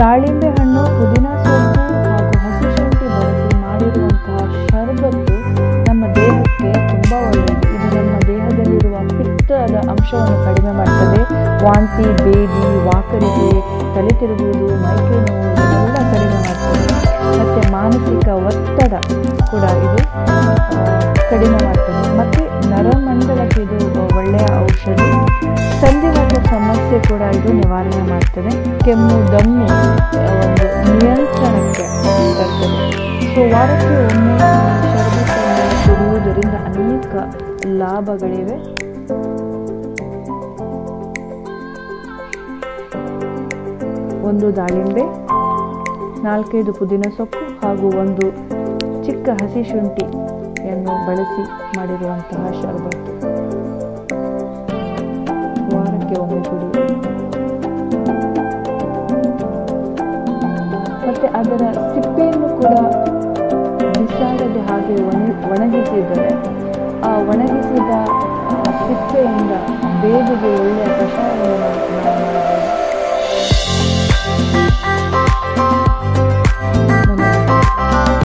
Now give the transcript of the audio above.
ದಾಳಿಂಬೆ ಹಣ್ಣು ಪುದೀನ ಸೊಪ್ಪು ಹಾಗೂ ಹಸಿ ಶುಂಠಿ ಬಳಸಿ ಮಾಡಿರುವಂತಹ ಶರಬತ್ತು ನಮ್ಮ ದೇಹಕ್ಕೆ ತುಂಬ ಒಳ್ಳೆಯದು ಇದು ನಮ್ಮ ದೇಹದಲ್ಲಿರುವ ಪಿತ್ತದ ಅಂಶವನ್ನು ಕಡಿಮೆ ಮಾಡ್ತದೆ ವಾಂತಿ ಬೇದಿ ವಾಕರಿಕೆ ತಲೆ ತಿರುಗುವುದು ಮೈಕೈ ನೋವು ಇದೆಲ್ಲ ಕಡಿಮೆ ಮಾಡ್ತದೆ ಮತ್ತು ಮಾನಸಿಕ ಒತ್ತಡ ಕೂಡ ಇದು ಆ, ಕಡಿಮೆ ಮಾಡ್ತದೆ ಮತ್ತು ನರಮಂಡಲಕ್ಕೆ ಇದು ಒಳ್ಳೆಯ ಔಷಧಿ ಸಂಧಿವಾತ ಸಮಸ್ಯೆ ಕೂಡ ಇದು ನಿವಾರಣೆ ಮಾಡ್ತದೆ ಕೆಮ್ಮು ದಮ್ಮು ಆ, ಒಂದು ನಿಯಂತ್ರಣಕ್ಕೆ ತರ್ತದೆ ಸೊ ವಾರಕ್ಕೆ ಒಮ್ಮೆ ಶರಬತ್ತನ್ನು ಕುಡಿಯುವುದರಿಂದ ಅನೇಕ ಲಾಭಗಳಿವೆ ಒಂದು ದಾಳಿಂಬೆ ನಾಲ್ಕೈದು ಪುದೀನ ಸೊಪ್ಪು ಹಾಗೂ ಒಂದು ಚಿಕ್ಕ ಹಸಿ ಶುಂಠಿಯನ್ನು ಬಳಸಿ ಮಾಡಿರುವಂತಹ ಶರಬತ್ತು ವಾರಕ್ಕೆ ಒಮ್ಮೆ ಕುಡಿಯುವುದು ಮತ್ತೆ ಅದರ ಸಿಪ್ಪೆಯನ್ನು ಕೂಡ ಬಿಸಾಡದೆ ಹಾಗೆ ಒಣ ಒಣಗಿಸಿದರೆ ಆ ಒಣಗಿಸಿದ ಆ ಸಿಪ್ಪೆಯಿಂದ ಬೇದಿಗೆ ಒಳ್ಳೆಯ ಕಷಾಯವನ್ನು